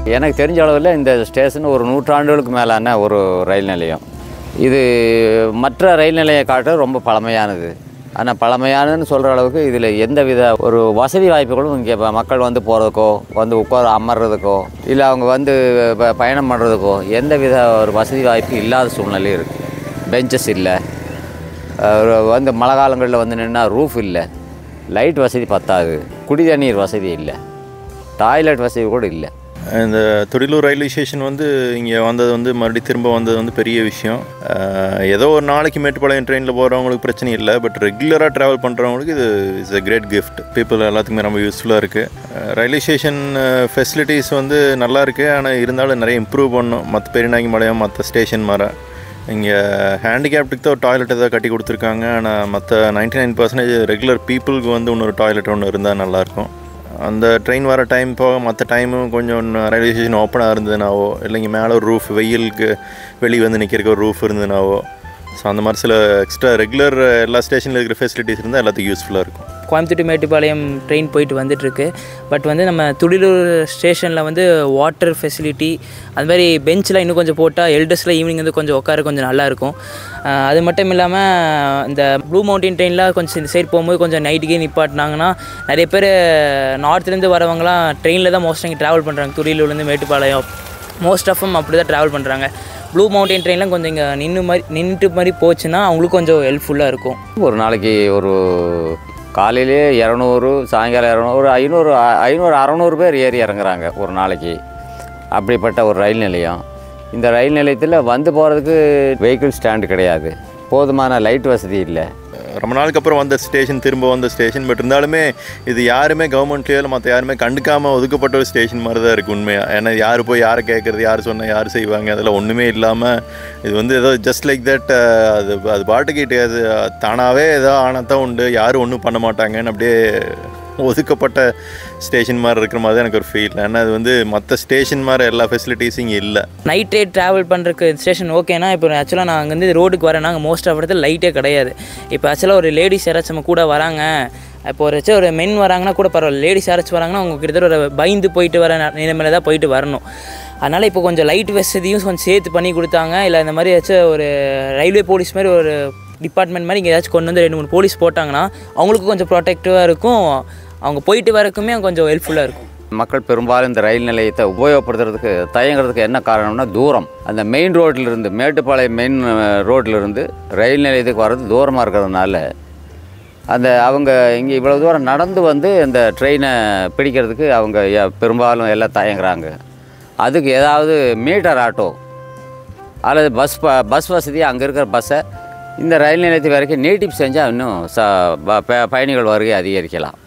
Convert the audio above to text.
எனக்கு தெரிஞ்ச அளவில் இந்த ஸ்டேஷன் ஒரு நூற்றாண்டுகளுக்கு மேலான ஒரு ரயில் நிலையம் இது மற்ற ரயில் நிலையம் காட்ட ரொம்ப பழமையானது ஆனால் பழமையானதுன்னு சொல்கிற அளவுக்கு இதில் எந்த வித ஒரு வசதி வாய்ப்புகளும் இங்கே ப- மக்கள் வந்து போகிறதுக்கோ வந்து உட்கார அமர்றதுக்கோ இல்லை அவங்க வந்து ப- பயணம் பண்ணுறதுக்கோ எந்த வித ஒரு வசதி வாய்ப்பு இல்லாத சூழ்நிலை இருக்குது பெஞ்சஸ் இல்லை அஹ் வந்து மழை காலங்களில் வந்து நின்னா ரூஃப் இல்லை லைட் வசதி பத்தாது குடி தண்ணீர் வசதி இல்லை டாய்லெட் வசதி கூட இல்லை இந்த துடிலூர் ரயில்வே ஸ்டேஷன் வந்து இங்கே வந்தது வந்து மறுபடியும் திரும்ப வந்தது வந்து பெரிய விஷயம் அஹ் ஏதோ ஒரு நாளைக்கு மேட்டுப்பாளையம் ட்ரெயினில் போகிறவங்களுக்கு பிரச்சனை இல்லை பட் ரெகுலராக ட்ராவல் பண்ணுறவங்களுக்கு இது is a great gift people எல்லாத்துக்குமே ரொம்ப யூஸ்ஃபுல்லாக இருக்குது ரயில்வே ஸ்டேஷன் ஃபெசிலிட்டிஸ் வந்து நல்லா இருக்குது ஆனால் இருந்தாலும் நிறைய இம்ப்ரூவ் பண்ணணும் மற்ற பெரியநாயகம்பாளையம் மற்ற ஸ்டேஷன் மாதிரி இங்கே ஹேண்டிகேப்டுக்கு தான் ஒரு டாய்லெட் ஏதாவது கட்டி கொடுத்துருக்காங்க ஆனால் மற்ற நைன்டி நைன் பர்சன்டேஜ் ரெகுலர் பீப்புளுக்கு வந்து இன்னொரு டாய்லெட் ஒன்று இருந்தால் நல்லாயிருக்கும் அந்த ட்ரெயின் வர டைம் போக மற்ற டைமும் கொஞ்சம் ரயில்வே ஸ்டேஷன் ஓப்பனாக இருந்ததுனாவோ இல்லைங்க மேலே ஒரு ரூஃப் வெயிலுக்கு வெளியே வந்து நிற்கிறக்கு ஒரு ரூஃப் இருந்ததுனாவோ ஸோ அந்த மாதிரி சில எக்ஸ்ட்ரா ரெகுலர் எல்லா ஸ்டேஷனில் இருக்கிற ஃபெசிலிட்டிஸ் இருந்தால் எல்லாத்துக்கும் யூஸ்ஃபுல்லாக இருக்கும் கோயம்புத்தூர் மேட்டுப்பாளையம் ட்ரெயின் போயிட்டு வந்துட்டுருக்கு பட் வந்து நம்ம துடிலூர் ஸ்டேஷனில் வந்து வாட்டர் ஃபெசிலிட்டி அது மாதிரி பெஞ்சில் இன்னும் கொஞ்சம் போட்டால் எல்டர்ஸில் ஈவினிங் வந்து கொஞ்சம் உட்கார கொஞ்சம் நல்லா இருக்கும் ஆஹ் அது மட்டும் இல்லாமல் இந்த ப்ளூ மவுண்டன் ட்ரெயினில் கொஞ்சம் இந்த சைடு போகும்போது கொஞ்சம் நைட்டுக்கே நிப்பாட்டினாங்கன்னா நிறைய பேர் நார்த்லேருந்து வரவங்கலாம் ட்ரெயினில் தான் மோஸ்ட் இங்கே ட்ராவல் பண்ணுறாங்க துடிலூர்லேருந்து மேட்டுப்பாளையம் மோஸ்ட் ஆஃப் them அப்படி தான் ட்ராவல் பண்ணுறாங்க ப்ளூ மவுண்டன் ட்ரெயினில் கொஞ்சம் இங்கே நின்று மாதிரி நின்றுட்டு மாதிரி போச்சுன்னா அவங்களுக்கும் கொஞ்சம் ஹெல்ப்ஃபுல்லாக இருக்கும் ஒரு நாளைக்கு ஒரு காலையிலே இரநூறு சாயங்காலம் இரநூறு ஒரு ஐநூறு அ- ஐநூறு அறநூறு பேர் ஏறி இறங்குறாங்க ஒரு நாளைக்கு அப்படிப்பட்ட ஒரு ரயில் நிலையம் இந்த ரயில் நிலையத்தில் வந்து போகிறதுக்கு வெஹிக்கிள் ஸ்டாண்டு கிடையாது போதுமான லைட் வசதி இல்லை ரொம்ப நாளுக்கு அப்புறம் வந்த ஸ்டேஷன் திரும்ப வந்த ஸ்டேஷன் பட் இருந்தாலுமே இது யாருமே கவர்மெண்ட்லேயோ இல்லை மற்ற யாருமே கண்டுக்காமல் ஒதுக்கப்பட்ட ஒரு ஸ்டேஷன் மாதிரி தான் இருக்குது உண்மையாக ஏன்னா யார் போய் யாரை கேட்குறது யார் சொன்னால் யார் செய்வாங்க அதெல்லாம் ஒன்றுமே இல்லாமல் இது வந்து ஏதோ ஜஸ்ட் லைக் தட் அது அது பாட்டுக்கிட்டே அது தானாகவே ஏதோ ஆனால் தான் உண்டு யாரும் ஒன்றும் பண்ண மாட்டாங்கன்னு அப்படியே ஒதுக்கப்பட்ட ஸ்டேஷன் மாதிரி இருக்கிற மாதிரி தான் எனக்கு ஒரு ஃபீல் ஏன்னா அது வந்து மற்ற ஸ்டேஷன் மாதிரி எல்லா ஃபெசிலிட்டிஸும் இங்கே இல்லை நைட் ரைட் ட்ராவல் பண்ணுறதுக்கு ஸ்டேஷன் ஓகேனா இப்போ ஆக்சுவலாக நான் அங்கேருந்து ரோடுக்கு வரேன் நாங்கள் மோஸ்ட் ஆஃப் இடத்துல லைட்டே கிடையாது இப்போ ஆக்சுவலாக ஒரு லேடிஸ் யாராச்சும் நம்ம கூட வராங்க இப்போ ஒரு வச்சு ஒரு மென் வராங்கன்னா கூட பரவாயில்ல லேடிஸ் யாராச்சும் வராங்கன்னா அவங்க கிட்டத்தட்ட ஒரு பயந்து போயிட்டு வர ந- நிலைமையில தான் போயிட்டு வரணும் அதனால் இப்போ கொஞ்சம் லைட் வசதியும் கொஞ்சம் சேர்த்து பண்ணி கொடுத்தாங்க இல்லை இந்த மாதிரி ஏதாச்சும் ஒரு ரயில்வே போலீஸ் மாதிரி ஒரு டிபார்ட்மெண்ட் மாதிரி இங்கே ஏதாச்சும் கொண்டு வந்து ரெண்டு மூணு போலீஸ் போட்டாங்கன்னா அவங்களுக்கும் கொஞ்சம் ப்ரொடெக்டிவாக இருக்கும் அவங்க போயிட்டு வரக்குமே கொஞ்சம் ஹெல்ப்ஃபுல்லாக இருக்கும் மக்கள் பெரும்பாலும் இந்த ரயில் நிலையத்தை உபயோகப்படுத்துறதுக்கு தயங்குறதுக்கு என்ன காரணம்னா தூரம் அந்த மெயின் ரோட்டிலிருந்து மேட்டுப்பாளையம் மெயின் ரோட்டிலிருந்து ரயில் நிலையத்துக்கு வர்றது தூரமாக இருக்கிறதுனால அந்த அவங்க இங்கே இவ்வளோ தூரம் நடந்து வந்து இந்த ட்ரெயினை பிடிக்கிறதுக்கு அவங்க எ- பெரும்பாலும் எல்லாம் தயங்குறாங்க அதுக்கு ஏதாவது மீட்டர் ஆட்டோ அல்லது பஸ் ப பஸ் வசதி அங்கே இருக்கிற பஸ்ஸை இந்த ரயில் நிலையத்து வரைக்கும் நீட்டிப்பு செஞ்சால் இன்னும் ச ப- ப- பயணிகள் வருகை அதிகரிக்கலாம்